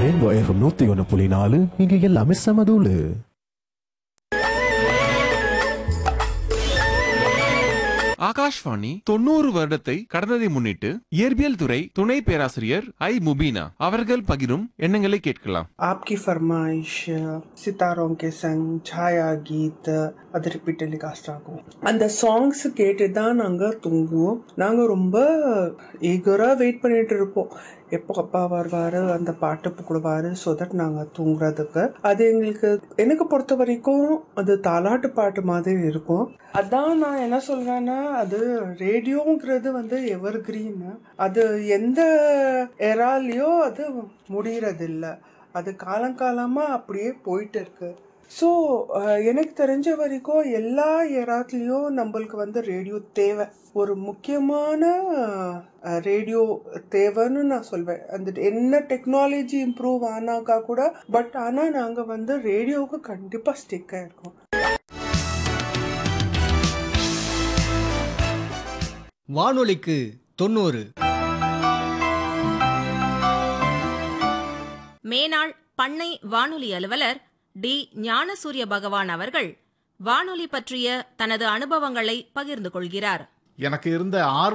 rainbow FM நூத்தி ஒன்று புள்ளி நாலு இங்க எல்லாமே சமதூளு ஆகாஷ்வாணி தொண்ணூறு வருடத்தை கடந்ததை முன்னிட்டு இயற்பியல் துறை துணை பேராசிரியர் ஐ முபீனா அவர்கள் பகிரும் எண்ணங்களை கேட்கலாம் आपकी फरमाइश सितारों के संग छाया गीत அது ரிப்பீட் டெலிகாஸ்ட் ஆகும் அந்த சாங்ஸ் கேட்டு தான் நாங்கள் தூங்குவோம் நாங்கள் ரொம்ப ஈகராக வெயிட் பண்ணிட்டு இருப்போம் எப்போ அப்பா வருவார் அந்த பாட்டு போடுவார் ஸோ தட் நாங்கள் தூங்குறதுக்கு அது எங்களுக்கு எனக்கு பொறுத்த வரைக்கும் அது தாலாட்டு பாட்டு மாதிரி இருக்கும் அதான் நான் என்ன சொல்றேன்னா அது ரேடியோங்கிறது வந்து எவர் கிரீன் அது எந்த எராலையோ அது முடியறதில்ல அது காலங்காலமாக அப்படியே போயிட்டு இருக்கு ஸோ எனக்கு தெரிஞ்ச வரைக்கும் எல்லா எராத்துலேயும் நம்மளுக்கு வந்து ரேடியோ தேவை ஒரு முக்கியமான ரேடியோ தேவைன்னு நான் சொல்வேன் அந்த என்ன டெக்னாலஜி இம்ப்ரூவ் ஆனாக்கா கூட பட் ஆனால் நாங்கள் வந்து ரேடியோவுக்கு கண்டிப்பாக ஸ்டிக் ஆயிருக்கோம் வானொலிக்கு தொண்ணூறு மேனாள் பண்ணை வானொலி அலுவலர் டி ஞானசூரிய பகவான் அவர்கள் வானொலி பற்றிய தனது அனுபவங்களை பகிர்ந்து கொள்கிறார் எனக்கு இருந்த ஆர்வம்